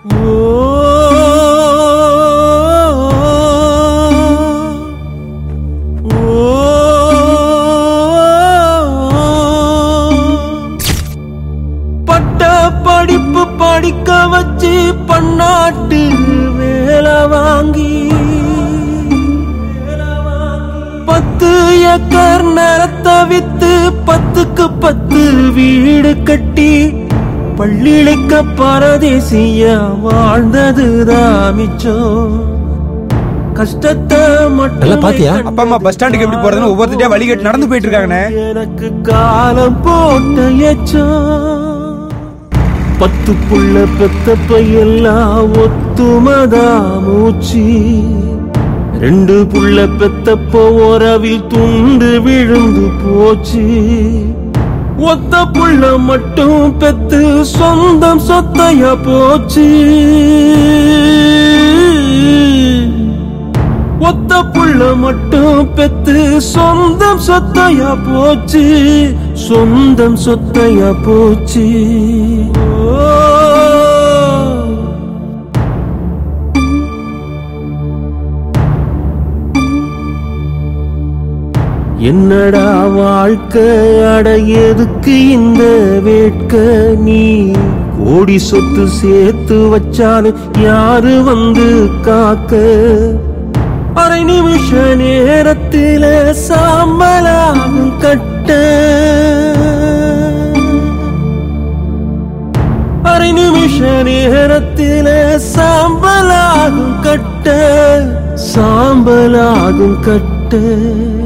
பட்ட படிப்பு படிக்க வச்சு பன்னாட்டு வேலை வாங்கி பத்து ஏக்கர் நிலத்தை வித்து பத்துக்கு பத்து வீடு கட்டி பள்ளிழைக்க பரதேசிய வாழ்ந்ததுதான் மிச்சம் கஷ்டத்தை மட்டும் நல்லா பாத்தியா? அப்பா அம்மா பஸ் ஸ்டாண்டுக்கு எப்படி போறதுன்னு ஒவ்வொருத்தட்டே வழி கேட்டு நடந்து போயிட்டு இருக்காங்கண்ணே எனக்கு காலம் போட்ட எச்சம் பத்து புள்ள பெத்த பையெல்லாம் ஒத்துமதா மூச்சு ரெண்டு புள்ள பெத்தப்போ உறவில் துண்டு விழுந்து போச்சு ஒத்த புள்ள மட்டும் பெத்து சொந்தம் சொத்தையா போச்சு ஒத்த புள்ள மட்டும் பெத்து சொந்தம் சொத்தையா போச்சு சொந்தம் சொத்தையா போச்சு ஓ. என்னடா வாழ்க்கை அடையதுக்கு இந்த வேட்க நீ கோடி சொத்து சேர்த்து வச்சாலும் யாரு வந்து காக்க அரை நிமிஷ நேரத்தில சாம்பலாகும் கட்ட அரை நிமிஷ நேரத்தில சாம்பலாகும் கட்ட சாம்பலாகும் கட்ட